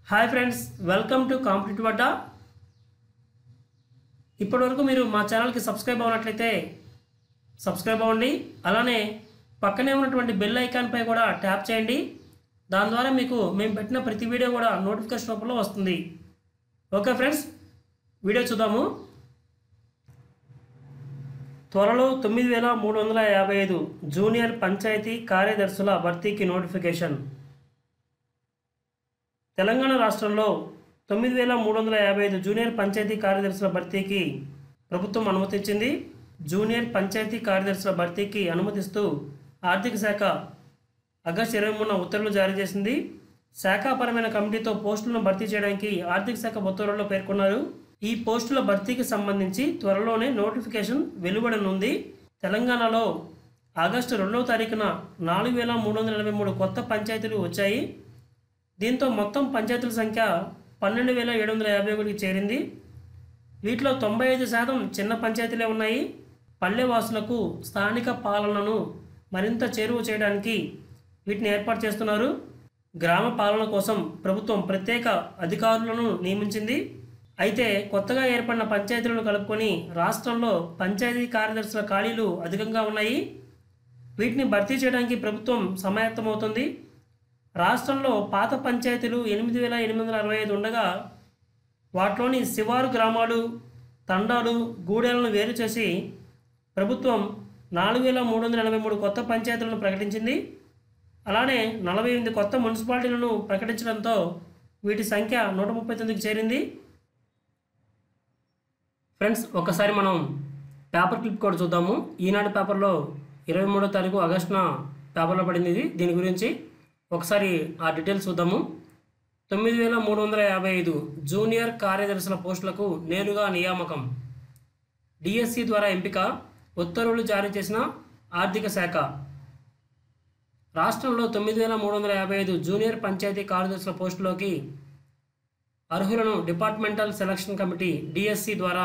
hi friends welcome to competitive Adda ఇప్పటివరకు మీరు మా ఛానల్కి సబ్స్క్రైబ్ అవ్వనట్లయితే సబ్స్క్రైబ్ అవ్వండి అలానే పక్కనే ఉన్నటువంటి బెల్ ఐకాన్పై కూడా ట్యాప్ చేయండి దాని ద్వారా మీకు మేము పెట్టిన ప్రతి వీడియో కూడా నోటిఫికేషన్ రూపంలో వస్తుంది ఓకే ఫ్రెండ్స్ వీడియో చూద్దాము త్వరలో తొమ్మిది వేల మూడు వందల యాభై ఐదు జూనియర్ పంచాయతీ కార్యదర్శుల భర్తీకి నోటిఫికేషన్ తెలంగాణ రాష్ట్రంలో తొమ్మిది వేల మూడు వందల యాభై ఐదు జూనియర్ పంచాయతీ కార్యదర్శుల భర్తీకి ప్రభుత్వం అనుమతించింది జూనియర్ పంచాయతీ కార్యదర్శుల భర్తీకి అనుమతిస్తూ ఆర్థిక శాఖ ఆగస్టు ఇరవై మూడున ఉత్తర్వులు జారీ చేసింది శాఖాపరమైన కమిటీతో పోస్టులను భర్తీ చేయడానికి ఆర్థిక శాఖ ఉత్తర్వుల్లో పేర్కొన్నారు ఈ పోస్టుల భర్తీకి సంబంధించి త్వరలోనే నోటిఫికేషన్ వెలువడనుంది తెలంగాణలో ఆగస్టు రెండవ తారీఖున నాలుగు వేల మూడు వందల ఎనభై మూడు కొత్త పంచాయతీలు వచ్చాయి దీంతో మొత్తం పంచాయతీల సంఖ్య పన్నెండు వేల ఏడు వందల యాభై ఒకటికి చేరింది వీటిలో తొంభై ఐదు శాతం చిన్న పంచాయతీలే ఉన్నాయి పల్లె వాసులకు స్థానిక పాలనను మరింత చేరువ చేయడానికి వీటిని ఏర్పాటు చేస్తున్నారు గ్రామ పాలన కోసం ప్రభుత్వం ప్రత్యేక అధికారులను నియమించింది అయితే కొత్తగా ఏర్పడిన పంచాయతీలను కలుపుకొని రాష్ట్రంలో పంచాయతీ కార్యదర్శుల ఖాళీలు అధికంగా ఉన్నాయి వీటిని భర్తీ చేయడానికి ప్రభుత్వం సమాయత్తమవుతుంది రాష్ట్రంలో పాత పంచాయతీలు ఎనిమిది వేల ఎనిమిది వందల అరవై ఐదు ఉండగా వాటిలోని శివారు గ్రామాలు తండాలు గూడెలను వేరు చేసి ప్రభుత్వం నాలుగు వేల మూడు వందల ఎనభై మూడు కొత్త పంచాయతీలను ప్రకటించింది అలానే నలభై ఎనిమిది కొత్త మున్సిపాలిటీలను ప్రకటించడంతో వీటి సంఖ్య నూట ముప్పై తొమ్మిదికి చేరింది ఫ్రెండ్స్ ఒకసారి మనం పేపర్ క్లిప్ కూడా చూద్దాము ఈనాడు పేపర్లో ఇరవై మూడో తారీఖు ఆగస్టున పేపర్లో పడింది ఇది దీని గురించి ఒకసారి ఆ డీటెయిల్స్ చూద్దాము తొమ్మిది వేల మూడు వందల యాభై ఐదు జూనియర్ కార్యదర్శుల పోస్టులకు నేరుగా నియామకం డిఎస్సి ద్వారా ఎంపిక ఉత్తర్వులు జారీ చేసిన ఆర్థిక శాఖ రాష్ట్రంలో తొమ్మిది వేల మూడు వందల యాభై ఐదు జూనియర్ పంచాయతీ కార్యదర్శుల పోస్టులోకి అర్హులను డిపార్ట్మెంటల్ సెలక్షన్ కమిటీ డిఎస్సి ద్వారా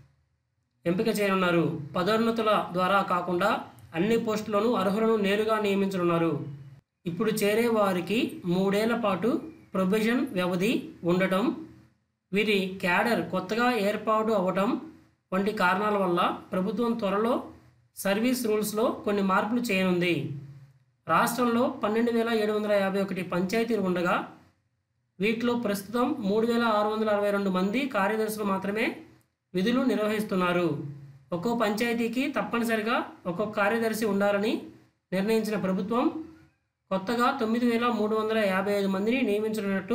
ఎంపిక చేయనున్నారు పదోన్నతుల ద్వారా కాకుండా అన్ని పోస్టులను అర్హులను నేరుగా నియమించనున్నారు ఇప్పుడు చేరే వారికి మూడేళ్ల పాటు ప్రొబేషన్ వ్యవధి ఉండటం వీరి క్యాడర్ కొత్తగా ఏర్పాటు అవ్వటం వంటి కారణాల వల్ల ప్రభుత్వం త్వరలో సర్వీస్ రూల్స్లో కొన్ని మార్పులు చేయనుంది రాష్ట్రంలో పన్నెండు వేల ఏడు వందల యాభై ఒకటి పంచాయతీలు ఉండగా వీటిలో ప్రస్తుతం మూడు వేల ఆరు వందల అరవై రెండు మంది కార్యదర్శులు మాత్రమే విధులు నిర్వహిస్తున్నారు ఒక్కో పంచాయతీకి తప్పనిసరిగా ఒక్కొక్క కార్యదర్శి ఉండాలని నిర్ణయించిన ప్రభుత్వం కొత్తగా తొమ్మిది వేల మూడు వందల యాభై ఐదు మందిని నియమించనున్నట్టు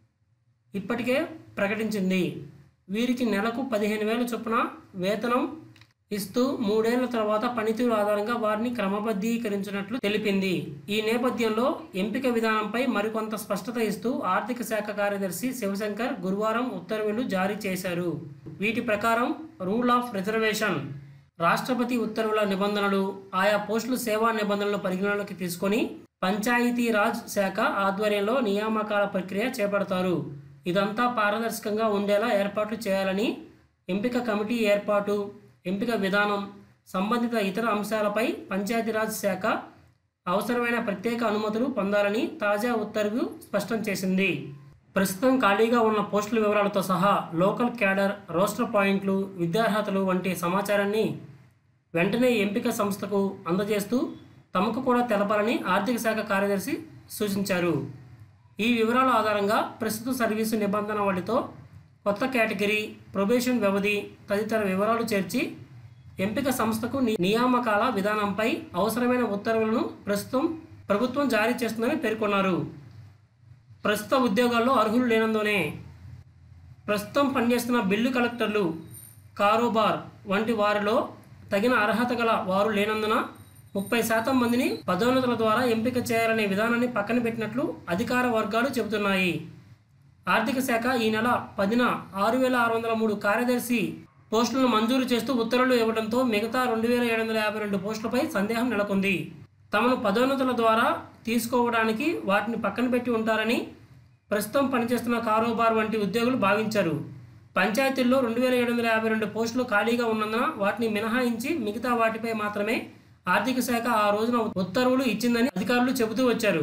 ఇప్పటికే ప్రకటించింది వీరికి నెలకు పదిహేను వేల చొప్పున వేతనం ఇస్తూ మూడేళ్ల తర్వాత పనితీరు ఆధారంగా వారిని క్రమబద్ధీకరించినట్లు తెలిపింది ఈ నేపథ్యంలో ఎంపిక విధానంపై మరికొంత స్పష్టత ఇస్తూ ఆర్థిక శాఖ కార్యదర్శి శివశంకర్ గురువారం ఉత్తర్వులు జారీ చేశారు వీటి ప్రకారం రూల్ ఆఫ్ రిజర్వేషన్ రాష్ట్రపతి ఉత్తర్వుల నిబంధనలు ఆయా పోస్టుల సేవా నిబంధనలు పరిగణలోకి తీసుకొని పంచాయతీరాజ్ శాఖ ఆధ్వర్యంలో నియామకాల ప్రక్రియ చేపడతారు ఇదంతా పారదర్శకంగా ఉండేలా ఏర్పాట్లు చేయాలని ఎంపిక కమిటీ ఏర్పాటు ఎంపిక విధానం సంబంధిత ఇతర అంశాలపై పంచాయతీరాజ్ శాఖ అవసరమైన ప్రత్యేక అనుమతులు పొందాలని తాజా ఉత్తర్వు స్పష్టం చేసింది ప్రస్తుతం ఖాళీగా ఉన్న పోస్టుల వివరాలతో సహా లోకల్ క్యాడర్ రోస్టర్ పాయింట్లు విద్యార్హతలు వంటి సమాచారాన్ని వెంటనే ఎంపిక సంస్థకు అందజేస్తూ తమకు కూడా తెలపాలని ఆర్థిక శాఖ కార్యదర్శి సూచించారు ఈ వివరాల ఆధారంగా ప్రస్తుత సర్వీసు నిబంధన వాటితో కొత్త కేటగిరీ ప్రొబేషన్ వ్యవధి తదితర వివరాలు చేర్చి ఎంపిక సంస్థకు ని- నియామకాల విధానంపై అవసరమైన ఉత్తర్వులను ప్రస్తుతం ప్రభుత్వం జారీ చేస్తుందని పేర్కొన్నారు ప్రస్తుత ఉద్యోగాల్లో అర్హులు లేనందునే ప్రస్తుతం పనిచేస్తున్న బిల్లు కలెక్టర్లు కారోబార్ వంటి వారిలో తగిన అర్హత గల వారు లేనందున ముప్పై శాతం మందిని పదోన్నతుల ద్వారా ఎంపిక చేయాలనే విధానాన్ని పక్కన పెట్టినట్లు అధికార వర్గాలు చెబుతున్నాయి ఆర్థిక శాఖ ఈ నెల పదిన ఆరు వేల ఆరు వందల మూడు కార్యదర్శి పోస్టులను మంజూరు చేస్తూ ఉత్తర్వులు ఇవ్వడంతో మిగతా రెండు వేల ఏడు వందల యాభై రెండు పోస్టులపై సందేహం నెలకొంది తమను పదోన్నతుల ద్వారా తీసుకోవడానికి వాటిని పక్కన పెట్టి ఉంటారని ప్రస్తుతం పనిచేస్తున్న కారోబార్ వంటి ఉద్యోగులు భావించారు పంచాయతీల్లో రెండు వేల ఏడు వందల యాభై రెండు పోస్టులు ఖాళీగా ఉన్నందున వాటిని మినహాయించి మిగతా వాటిపై మాత్రమే ఆర్థిక శాఖ ఆ రోజున ఉత్తర్వులు ఇచ్చిందని అధికారులు చెబుతూ వచ్చారు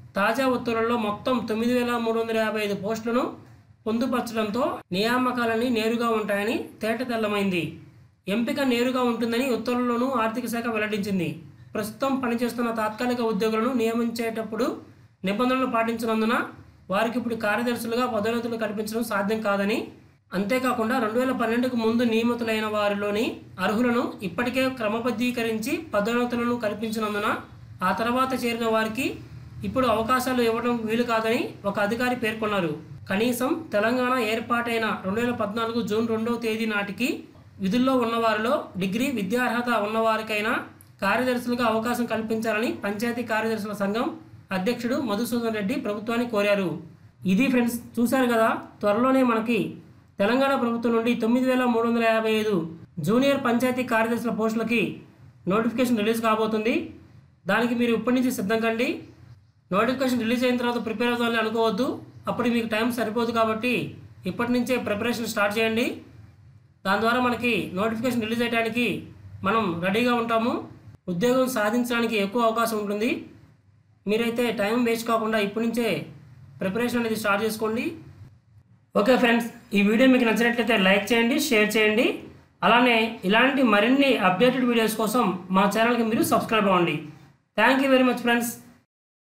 తాజా ఉత్తర్వుల్లో మొత్తం తొమ్మిది వేల మూడు వందల యాభై ఐదు పోస్టులను పొందుపరచడంతో నియామకాలని నేరుగా ఉంటాయని తేటతెల్లమైంది ఎంపిక నేరుగా ఉంటుందని ఉత్తర్వుల్లోనూ ఆర్థిక శాఖ వెల్లడించింది ప్రస్తుతం పనిచేస్తున్న తాత్కాలిక ఉద్యోగులను నియమించేటప్పుడు నిబంధనలు పాటించినందున వారికి ఇప్పుడు కార్యదర్శులుగా పదోన్నతులు కల్పించడం సాధ్యం కాదని అంతేకాకుండా రెండు వేల పన్నెండుకు ముందు నియమితులైన వారిలోని అర్హులను ఇప్పటికే క్రమబద్ధీకరించి పదోన్నతులను కల్పించినందున ఆ తర్వాత చేరిన వారికి ఇప్పుడు అవకాశాలు ఇవ్వడం వీలు కాదని ఒక అధికారి పేర్కొన్నారు కనీసం తెలంగాణ ఏర్పాటైన రెండు వేల పద్నాలుగు జూన్ రెండవ తేదీ నాటికి విధుల్లో ఉన్నవారిలో డిగ్రీ విద్యార్హత ఉన్నవారికైనా కార్యదర్శులుగా అవకాశం కల్పించాలని పంచాయతీ కార్యదర్శుల సంఘం అధ్యక్షుడు మధుసూదన్ రెడ్డి ప్రభుత్వాన్ని కోరారు ఇది ఫ్రెండ్స్ చూశారు కదా త్వరలోనే మనకి తెలంగాణ ప్రభుత్వం నుండి తొమ్మిది వేల మూడు వందల యాభై ఐదు జూనియర్ పంచాయతీ కార్యదర్శుల పోస్టులకి నోటిఫికేషన్ రిలీజ్ కాబోతుంది దానికి మీరు ఇప్పటి నుంచి సిద్ధం కండి నోటిఫికేషన్ రిలీజ్ అయిన తర్వాత ప్రిపేర్ అవుతామని అనుకోవద్దు అప్పుడు మీకు టైం సరిపోదు కాబట్టి ఇప్పటి నుంచే ప్రిపరేషన్ స్టార్ట్ చేయండి దాని ద్వారా మనకి నోటిఫికేషన్ రిలీజ్ అయ్యడానికి మనం రెడీగా ఉంటాము ఉద్యోగం సాధించడానికి ఎక్కువ అవకాశం ఉంటుంది మీరైతే టైం వేస్ట్ కాకుండా ఇప్పటి నుంచే ప్రిపరేషన్ అనేది స్టార్ట్ చేసుకోండి ఓకే ఫ్రెండ్స్ ఈ వీడియో మీకు నచ్చినట్లయితే లైక్ చేయండి షేర్ చేయండి అలానే ఇలాంటి మరిన్ని అప్డేటెడ్ వీడియోస్ కోసం మా ఛానల్కి మీరు సబ్స్క్రైబ్ అవ్వండి thank you very much friends